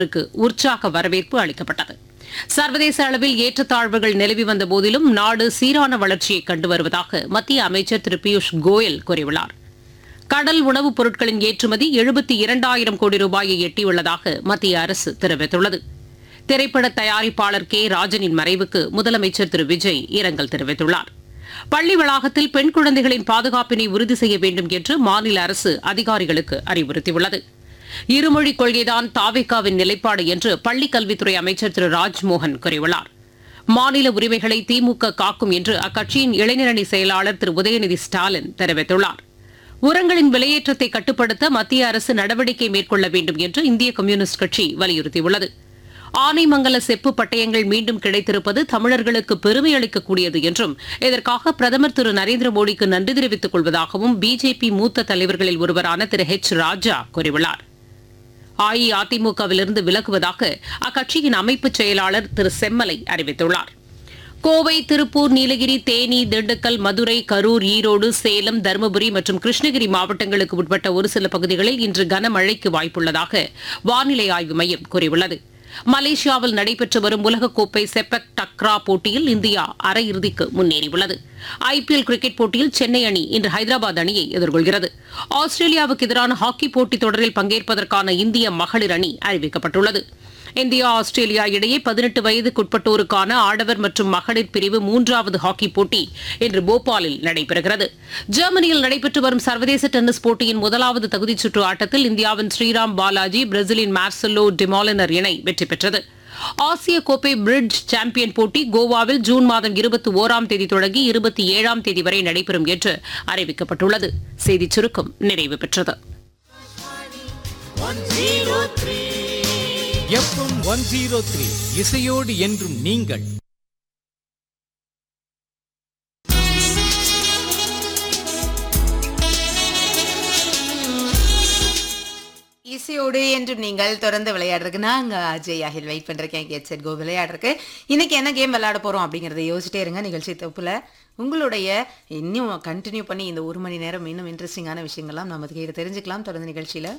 க்கு உற்சாக வரவேற்பு அளிக்கப்பட்டது சர்வதேச அளவில் ஏற்றத்தாழ்வுகள் நிலவி வந்த போதிலும் நாடு சீரான வளர்ச்சியை கண்டு வருவதாக மத்திய அமைச்சர் திரு பியூஷ் கோயல் கூறியுள்ளார் கடல் உணவுப் பொருட்களின் ஏற்றுமதி எழுபத்தி இரண்டாயிரம் கோடி ரூபாயை எட்டியுள்ளதாக மத்திய அரசு தெரிவித்துள்ளது திரைப்பட தயாரிப்பாளர் கே ராஜனின் மறைவுக்கு முதலமைச்சர் திரு விஜய் இரங்கல் தெரிவித்துள்ளார் பள்ளி வளாகத்தில் பெண் குழந்தைகளின் பாதுகாப்பினை உறுதி செய்ய வேண்டும் என்று மாநில அரசு அதிகாரிகளுக்கு அறிவுறுத்தியுள்ளது இருமொழிக் கொள்கைதான் தாவேக்காவின் நிலைப்பாடு என்று பள்ளிக் கல்வித்துறை அமைச்சர் திரு ராஜ்மோகன் கூறியுள்ளார் மாநில உரிமைகளை திமுக காக்கும் என்று அக்கட்சியின் இளைஞரணி செயலாளர் திரு உதயநிதி ஸ்டாலின் தெரிவித்துள்ளார் உரங்களின் விலையேற்றத்தை கட்டுப்படுத்த மத்திய அரசு நடவடிக்கை மேற்கொள்ள வேண்டும் என்று இந்திய கம்யூனிஸ்ட் கட்சி வலியுறுத்தியுள்ளது ஆனைமங்கல செப்பு பட்டயங்கள் மீண்டும் கிடைத்திருப்பது தமிழர்களுக்கு பெருமை அளிக்கக்கூடியது என்றும் இதற்காக பிரதமர் திரு நரேந்திர மோடிக்கு நன்றி தெரிவித்துக் கொள்வதாகவும் பிஜேபி மூத்த தலைவர்களில் ஒருவரான திரு ஹெச் ராஜா கூறியுள்ளார் அஇஅதிமுகவிலிருந்து விலகுவதாக அக்கட்சியின் அமைப்பு செயலாளர் திரு செம்மலை அறிவித்துள்ளார் கோவை திருப்பூர் நீலகிரி தேனி திண்டுக்கல் மதுரை கரூர் ஈரோடு சேலம் தருமபுரி மற்றும் கிருஷ்ணகிரி மாவட்டங்களுக்கு உட்பட்ட ஒரு சில பகுதிகளில் இன்று கனமழைக்கு வாய்ப்புள்ளதாக வானிலை ஆய்வு மையம் கூறியுள்ளது மலேசியாவில் நடைபெற்று வரும் உலகக்கோப்பை செப்பக் டக்ரா போட்டியில் இந்தியா அரையிறுதிக்கு முன்னேறியுள்ளது ஐபிஎல் கிரிக்கெட் போட்டியில் சென்னை அணி இன்று ஹைதராபாத் அணியை எதிர்கொள்கிறது ஆஸ்திரேலியாவுக்கு எதிரான ஹாக்கி போட்டித் தொடரில் பங்கேற்பதற்கான இந்திய மகளிர் அணி அறிவிக்கப்பட்டுள்ளது இந்தியா ஆஸ்திரேலியா இடையே பதினெட்டு வயதுக்குட்பட்டோருக்கான ஆடவர் மற்றும் மகளிர் பிரிவு மூன்றாவது ஹாக்கி போட்டி இன்று போபாலில் நடைபெறுகிறது ஜெர்மனியில் நடைபெற்று வரும் சர்வதேச டென்னிஸ் போட்டியின் முதலாவது தகுதிச் சுற்று ஆட்டத்தில் இந்தியாவின் ஸ்ரீராம் பாலாஜி பிரேசிலின் மார்செலோ டிமாலினர் இணை வெற்றி பெற்றது ஆசிய கோப்பை பிரிட்ஜ் சாம்பியன் போட்டி கோவாவில் ஜூன் மாதம் இருபத்தி ஓராம் தேதி தொடங்கி இருபத்தி ஏழாம் தேதி வரை நடைபெறும் என்று அறிவிக்கப்பட்டுள்ளது செய்திச் சுருக்கம் நிறைவு பெற்றது எஃப்எம் ஒன் ஜீரோ த்ரீ இசையோடு என்றும் நீங்கள் இசையோடு என்றும் நீங்கள் தொடர்ந்து விளையாடுறதுக்கு நாங்க அஜய் அஹில் வெயிட் பண்றேன் கேட் செட் கோ விளையாடுறதுக்கு இன்னைக்கு என்ன கேம் விளையாட போறோம் அப்படிங்கறத யோசிச்சிட்டே இருங்க நிகழ்ச்சி தொப்புல உங்களுடைய இன்னும் கண்டினியூ பண்ணி இந்த ஒரு மணி நேரம் இன்னும் இன்ட்ரெஸ்டிங்கான விஷயங்கள்லாம் நம்ம கேட்டு தெரிஞ்சுக்கலாம் தொடர்ந்து நிகழ்ச்சியில